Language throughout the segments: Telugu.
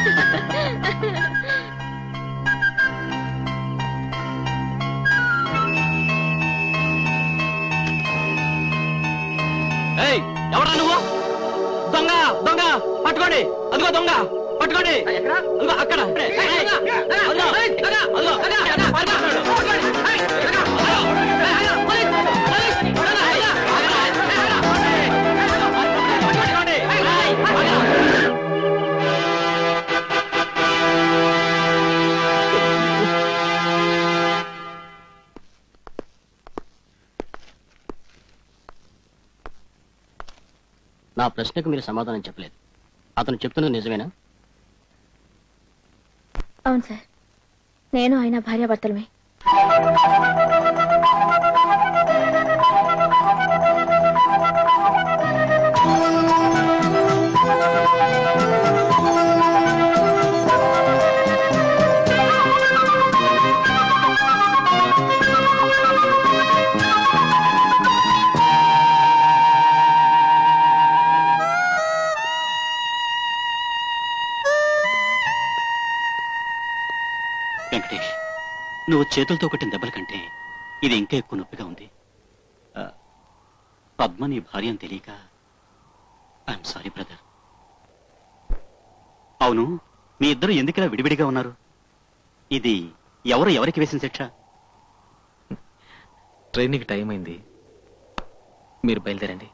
ఏయ్ ఎవరా నువ్వు దొంగ దొంగ పట్టుకోండి అదిగో దొంగ పట్టుకోండి అదిగో అక్కడ ఏయ్, అదిగో, అదిగో, పట్టుకోండి. పట్టుకోండి. నా ప్రశ్నకు మీరు సమాధానం చెప్పలేదు అతను చెప్తున్నది నిజమేనా అవును సార్ నేను ఆయన భార్యాభర్తలమే వెంకటేష్ నువ్వు చేతులతో కొట్టిన దెబ్బల కంటే ఇది ఇంకా ఎక్కువ నొప్పిగా ఉంది ఆ, పద్మ నీ భార్య అని తెలియక ఐఎమ్ సారీ బ్రదర్ అవును మీ ఇద్దరు ఎందుకిలా విడివిడిగా ఉన్నారు ఇది ఎవరు ఎవరికి వేసిన శిక్ష ట్రైన్కి టైం అయింది మీరు బయలుదేరండి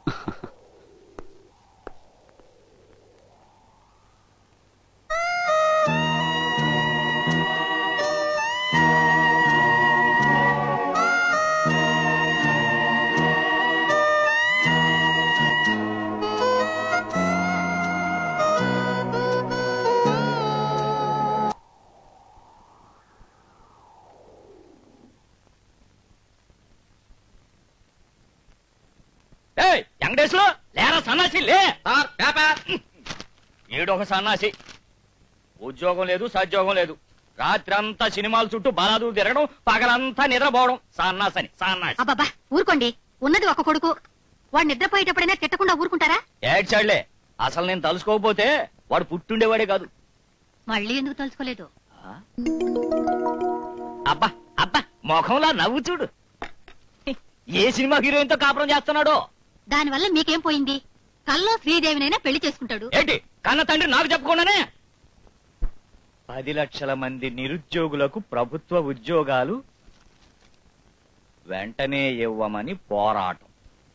ఏయ్ వెంకటేశ్వరు లేరా సన్నాసి లే ఏడొక సన్నాసి ఉద్యోగం లేదు సద్యోగం లేదు రాత్రి అంతా సినిమాల చుట్టూ బలాదు తిరగడం పగలంతా నిద్రపోవడం సన్నాసని సన్నాసి అబ్బబ్బా ఊరుకోండి ఉన్నది ఒక కొడుకు వాడు నిద్రపోయేటప్పుడైనా తిట్టకుండా ఊరుకుంటారా ఏడ్చాడులే అసలు నేను తలుసుకోకపోతే వాడు పుట్టుండేవాడే కాదు మళ్ళీ ఎందుకు తలుచుకోలేదు అబ్బా అబ్బా ముఖంలా నవ్వు చూడు ఏ సినిమా హీరోయిన్ తో కాపురం చేస్తున్నాడో దానివల్ల మీకేం పోయింది కల్లో శ్రీదేవినైనా పెళ్లి చేసుకుంటాడు ఏంటి కన్న తండ్రి నాకు చెప్పకుండానే పది లక్షల మంది నిరుద్యోగులకు ప్రభుత్వ ఉద్యోగాలు వెంటనే ఇవ్వమని పోరాటం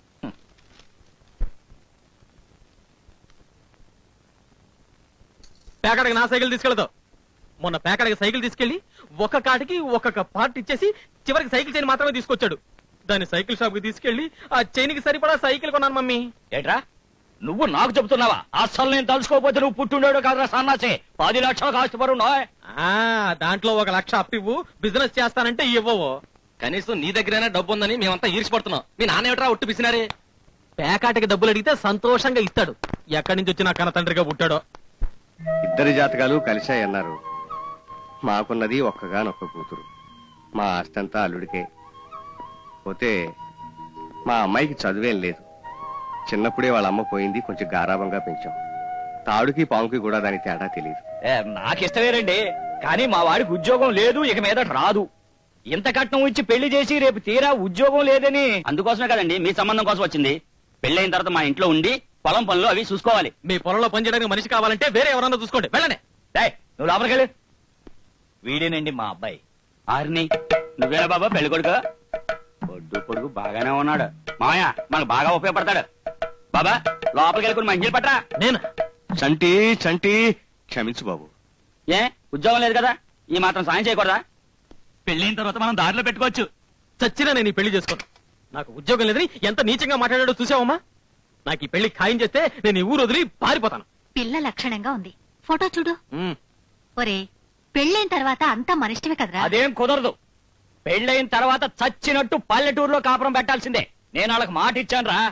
పేకాడకి నా సైకిల్ తీసుకెళ్తావు మొన్న పేకాడకి సైకిల్ తీసుకెళ్లి ఒక కాటికి ఒక్కొక్క పార్ట్ ఇచ్చేసి చివరికి సైకిల్ చైన్ మాత్రమే తీసుకొచ్చాడు దాన్ని సైకిల్ షాప్ కి తీసుకెళ్లి ఆ చైన్ కి సరిపడా సైకిల్ కొన్నాను మమ్మీ ఏట్రా నువ్వు నాకు చెబుతున్నావా అస్సలు నేను తలుసుకోకపోతే నువ్వు పుట్టుండేడు కాదురా సన్నాసే పది లక్షలు కాస్ట్ నాయ్ ఆ దాంట్లో ఒక లక్ష అప్పివ్వు బిజినెస్ చేస్తానంటే ఇవ్వవు కనీసం నీ దగ్గరైనా డబ్బు ఉందని మేమంతా ఈర్చిపడుతున్నాం మీ నాన్న ఏమిట్రా ఒట్టు పిసినారే పేకాటకి డబ్బులు అడిగితే సంతోషంగా ఇస్తాడు ఎక్కడి నుంచి వచ్చిన కన్న తండ్రిగా పుట్టాడో ఇద్దరి జాతకాలు కలిశాయన్నారు మాకున్నది ఒక్కగానొక్క కూతురు మా ఆస్తంతా అల్లుడికే పోతే మా అమ్మాయికి చదువేం లేదు చిన్నప్పుడే వాళ్ళ అమ్మ పోయింది కొంచెం గారాబంగా పెంచాం తాడుకి పాముకి కూడా దాని తేడా తెలియదు ఏ, నాకిష్టమేనండి కానీ మా వాడికి ఉద్యోగం లేదు ఇక మీద రాదు ఇంత కట్నం ఇచ్చి పెళ్లి చేసి రేపు తీరా ఉద్యోగం లేదని అందుకోసమే కదండి మీ సంబంధం కోసం వచ్చింది పెళ్ళైన తర్వాత మా ఇంట్లో ఉండి పొలం పనులు అవి చూసుకోవాలి మీ పొలంలో పనిచేయడానికి మనిషి కావాలంటే వేరే ఎవరన్నా చూసుకోండి వెళ్ళనే డేయ్, నువ్వు లోపలికెళ్ళు వీడేనండి మా అబ్బాయి ఆరిని నువ్వేనా బాబా పెళ్లి కొడుకు పొడ్డు పొడుగు బాగానే ఉన్నాడు మామయ్య మనకు బాగా ఉపయోగపడతాడు బాబా లోపలికి వెళ్ళుకుని మంచి పట్రా నేను చంటి చంటి క్షమించు బాబు ఏ ఉద్యోగం లేదు కదా ఈ మాత్రం సాయం చేయకూడదా పెళ్ళైన తర్వాత మనం దారిలో పెట్టుకోవచ్చు చచ్చినా నేను ఈ పెళ్లి చేసుకోను నాకు ఉద్యోగం లేదని ఎంత నీచంగా మాట్లాడాడో చూసావమ్మా నాకు ఈ పెళ్లి ఖాయం చేస్తే నేను ఈ ఊరు వదిలి పారిపోతాను పిల్ల లక్షణంగా ఉంది ఫోటో చూడు ఉమ్. ఒరే పెళ్ళైన తర్వాత అంతా మనిష్టమే కదరా అదేం కుదరదు పెళ్ళైన తర్వాత చచ్చినట్టు పల్లెటూరులో కాపురం పెట్టాల్సిందే నేను వాళ్ళకి మాట ఇచ్చాను రా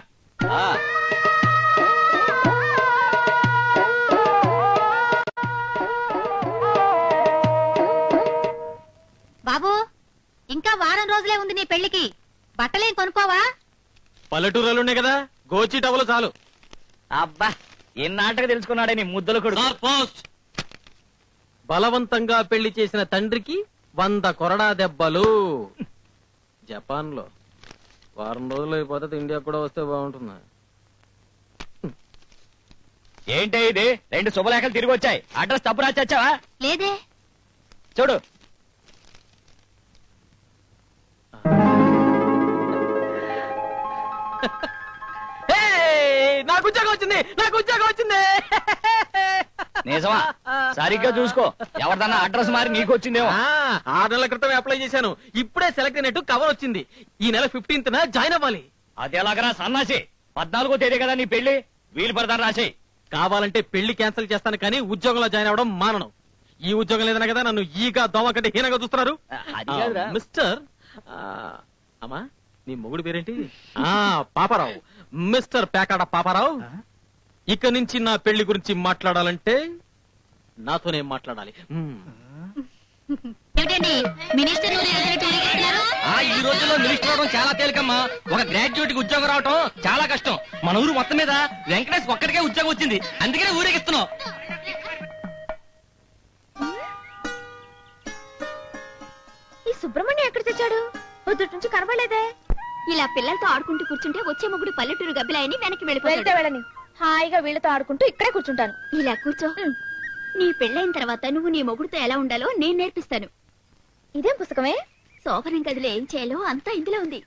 బాబు ఇంకా వారం రోజులే ఉంది నీ పెళ్లికి బట్టలేం కొనుక్కోవా పల్లెటూరులో ఉన్నాయి కదా గోచి టవలు చాలు అబ్బా ఇన్నాటకు తెలుసుకున్నాడే నీ ముద్దలు కొడుకు పోస్ట్ బలవంతంగా పెళ్లి చేసిన తండ్రికి వంద కొరడా దెబ్బలు జపాన్ లో వారం రోజులు అయిపోతే ఇండియా కూడా వస్తే బాగుంటుంది ఏంటి ఇది రెండు శుభలేఖలు తిరిగి వచ్చాయి అడ్రస్ తప్పు రాచచ్చావా లేదే చూడు హే! నాకు ఉద్యోగం వచ్చింది నాకు ఉద్యోగం వచ్చింది నిజమా సరిగ్గా చూసుకో ఎవరిదన్నా అడ్రస్ మారి నీకు వచ్చిందేమో ఆ, ఆరు నెలల క్రితం అప్లై చేశాను ఇప్పుడే సెలెక్ట్ అయినట్టు కవర్ వచ్చింది ఈ నెల ఫిఫ్టీన్త్ నా జాయిన్ అవ్వాలి అది ఎలాగరా సన్నాసి పద్నాలుగో తేదీ కదా నీ పెళ్లి వీలు పడతాను రాసేయ్ కావాలంటే పెళ్లి క్యాన్సిల్ చేస్తాను కానీ ఉద్యోగంలో జాయిన్ అవ్వడం మానను ఈ ఉద్యోగం లేదన్న కదా నన్ను ఈగా దోమ కంటే హీనంగా చూస్తున్నారు అది కాదురా. ఆ, మిస్టర్ ఆ, అమ్మా నీ మొగుడు పేరేంటి ఆ పాపారావు మిస్టర్ పేకాడ పాపారావు ఇక నుంచి నా పెళ్లి గురించి మాట్లాడాలంటే నాతోనే మాట్లాడాలి మ్మ్. ఏమిటండి మినిస్టర్ ఊరు ఏదైనా టూర్కి వెళ్తున్నారు? ఆ ఈ రోజుల్లో మినిస్టర్ అవడం చాలా తేలికమ్మా ఒక గ్రాడ్యుయేట్ కి ఉద్యోగం రావటం చాలా కష్టం మన ఊరు మొత్తం మీద వెంకటేష్ ఒక్కడికే ఉద్యోగం వచ్చింది అందుకనే ఊరేగిస్తున్నాం ఈ సుబ్రహ్మణ్యం ఎక్కడ తెచ్చాడు పొద్దుటి నుంచి కనబడలేదే ఇలా పిల్లలతో ఆడుకుంటూ కూర్చుంటే వచ్చే మొగుడు పల్లెటూరు గబ్బిలాయని వెనక్కి వెళ్తే వెళ్ళిపోతాడు వెళ్ళని హాయిగా వీళ్ళతో ఆడుకుంటూ ఇక్కడే కూర్చుంటాను ఇలా కూర్చో నీ పెళ్ళైన తర్వాత నువ్వు నీ మొగుడుతో ఎలా ఉండాలో నేను నేర్పిస్తాను ఇదేం పుస్తకమే శోభనం గదిలో ఏం చేయాలో అంతా ఇందులో ఉంది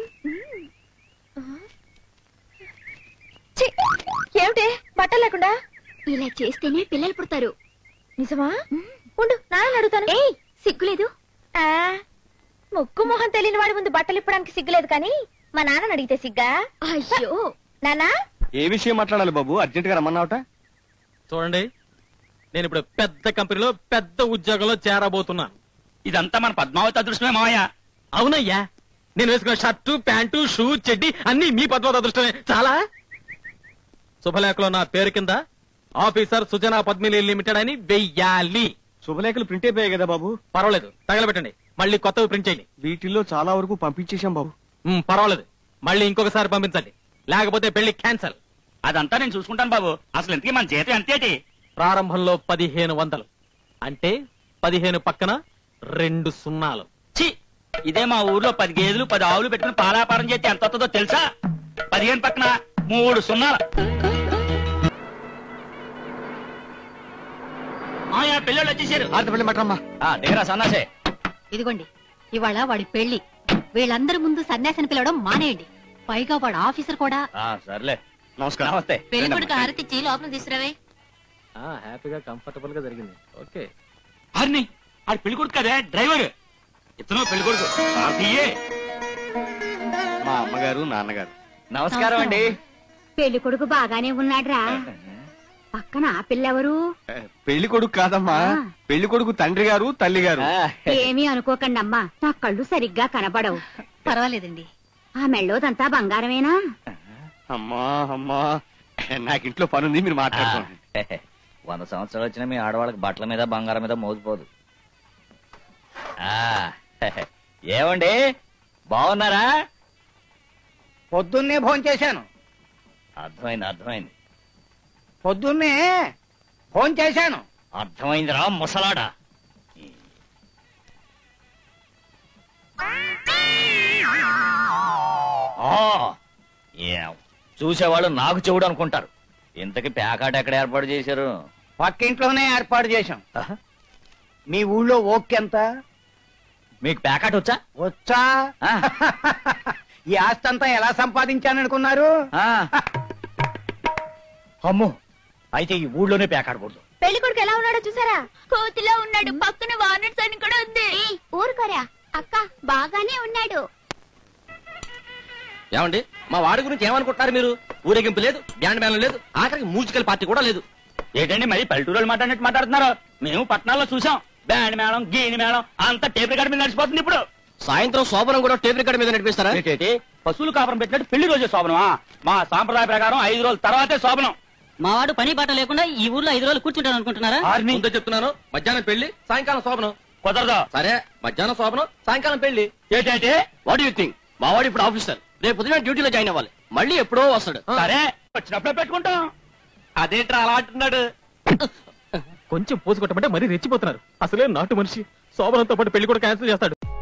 ఛీ! ఏమిటి బట్టలు లేకుండా ఇలా చేస్తేనే పిల్లలు పుడతారు నిజమా ఉండు నాన్న అడుగుతాను ఏయ్ సిగ్గులేదు ఆ, ముక్కు మొహం తెలియని వాడి ముందు బట్టలు ఇప్పడానికి సిగ్గులేదు కానీ మా నాన్నని అడిగితే సిగ్గా అయ్యో నానా ఏ విషయం మాట్లాడాలి బాబు అర్జెంట్ గా రమ్మన్నావట చూడండి నేను ఇప్పుడు పెద్ద కంపెనీలో పెద్ద ఉద్యోగంలో చేరబోతున్నాను ఇదంతా మన పద్మావతి అదృష్టమే మావయ్య అవునయ్యా నేను వేసుకున్న షర్టు ప్యాంటు షూ చెడ్డి అన్ని మీ పద్మావతి అదృష్టమే చాలా శుభలేఖలో నా పేరు కింద ఆఫీసర్ సుజనా పద్మిని లిమిటెడ్ అని వెయ్యాలి శుభలేఖలు ప్రింట్ అయిపోయాయి కదా బాబు పర్వాలేదు తగలబెట్టండి మళ్ళీ కొత్తవి ప్రింట్ చేయండి వీటిల్లో చాలా వరకు పంపించేశాం బాబు ఉమ్, పర్వాలేదు మళ్ళీ ఇంకొకసారి పంపించండి లేకపోతే పెళ్లి క్యాన్సల్ అదంతా నేను చూసుకుంటాను బాబు అసలు ఇంతకీ మన జీతం ఎంతేటి ప్రారంభంలో పదిహేను వందలు అంటే పదిహేను పక్కన రెండు సున్నాలు ఛీ ఇదే మా ఊర్లో పది గేదెలు పది ఆవులు పెట్టుకుని పాలాపారం చేస్తే ఎంత వస్తుందో తెలుసా పదిహేను పక్కన మూడు సున్నాలు మాయా పిల్లలు వచ్చేసారు ఆడపల్లి మటమ్మా ఆ, దిగరా సన్నాసే ఇదిగోండి ఇవాళ వాడి పెళ్లి వీళ్ళందరి ముందు సన్యాసిని పిలవడం మానేయండి పైగా వాడు ఆఫీసర్ కూడా ఆ, సర్లే నమస్కారం నమస్తే పెళ్లి కొడుకు హారతిచ్చి లోపల తీసుకురావే ఆ, హ్యాపీగా కంఫర్టబుల్ గా జరిగింది ఓకే అర్ని ఆడు పెళ్లి కొడుకు కదే డ్రైవర్ ఇతను పెళ్లి కొడుకు భారతీయే. మా అమ్మగారు నాన్నగారు నమస్కారం అండి పెళ్లి కొడుకు బాగానే ఉన్నాడ్రా పక్కన ఆ పిల్లెవరు ఏ, పెళ్లి కొడుకు కాదమ్మా ఆ. పెళ్లి కొడుకు తండ్రి గారు తల్లి గారు ఆ, ఏమీ అనుకోకండి అమ్మా నా కళ్ళు సరిగ్గా కనబడవు పర్వాలేదండి ఆ మెళ్ళోదంతా బంగారమేనా అమ్మా అమ్మా నాకు ఇంట్లో పనుంది మీరు మాట్లాడుకోండి వంద సంవత్సరాలు వచ్చినా మీ ఆడవాళ్ళకి బట్టల మీద బంగారం మీద మోసిపోదు ఆ, ఏమండి బాగున్నారా పొద్దున్నే భోంచేశాను అర్థమైంది అర్థమైంది పొద్దున్నే భోంచేశాను అర్థమైందిరా ముసలాడా ఆ, ఏం, చూసేవాళ్ళు నాకు చెవుడు అనుకుంటారు ఇంతకి ప్యాకాట్ ఎక్కడ ఏర్పాటు చేశారు పక్కింట్లోనే ఏర్పాటు చేశాం ఆహా, మీ ఊళ్ళో ఓకెంత మీకు ప్యాకాట్ వచ్చా వచ్చా ఆ. ఈ ఆస్తంతా ఎలా సంపాదించాననుకున్నారు ఆ. అమ్మో అయితే ఈ ఊళ్ళోనే ప్యాకాడకూడదు పెళ్లి కొడుకు ఎలా ఉన్నాడో చూసారా కోతిలో ఉన్నాడు పక్కన వానట్స్ అని కూడా ఉంది ఊరుకోరా అక్క బాగానే ఉన్నాడు ఏమండి మా వాడి గురించి ఏమనుకుంటున్నారు మీరు ఊరేగింపు లేదు బ్యాండ్ మేళం లేదు ఆఖరికి మ్యూజికల్ పార్టీ కూడా లేదు ఏంటండి మరి పల్లెటూరు మాట్లాడినట్టు మాట్లాడుతున్నారు మేము పట్టణాల్లో చూసాం బ్యాండ్ మేళం గీని మేళం అంతా టేప్ రికార్డ్ మీద నడిచిపోతుంది ఇప్పుడు సాయంత్రం శోభనం కూడా టేప్ రికార్డ్ మీద నడిపిస్తారా ఏంటి పశువులు కాపురం పెట్టినట్టు పెళ్లి రోజే శోభనమా మా సాంప్రదాయ ప్రకారం ఐదు రోజుల తర్వాతే శోభనం మావాడు పని బాట లేకుండా ఈ ఊర్లో ఐదు రోజులు కూర్చుంటాను అనుకుంటున్నారా ఆర్ని ముందే చెప్తున్నాను మధ్యాహ్నం పెళ్లి సాయంకాలం శోభనం కుదరదు సరే మధ్యాహ్నం శోభనం సాయంకాలం పెళ్లి ఏంటంటే వాట్ యూ థింక్ మా వాడు ఇప్పుడు ఆఫీసర్ రేపు పొద్దున డ్యూటీలో జాయిన్ అవ్వాలి మళ్ళీ ఎప్పుడో వస్తాడు సరే వచ్చినప్పుడే పెట్టుకుంటాం అదేంట్రా అలా అంటున్నాడు కొంచెం పోసు కొట్టమంటే మరీ రెచ్చిపోతున్నారు అసలే నాటు మనిషి శోభనంతో పాటు పెళ్లి కూడా క్యాన్సిల్ చేస్తాడు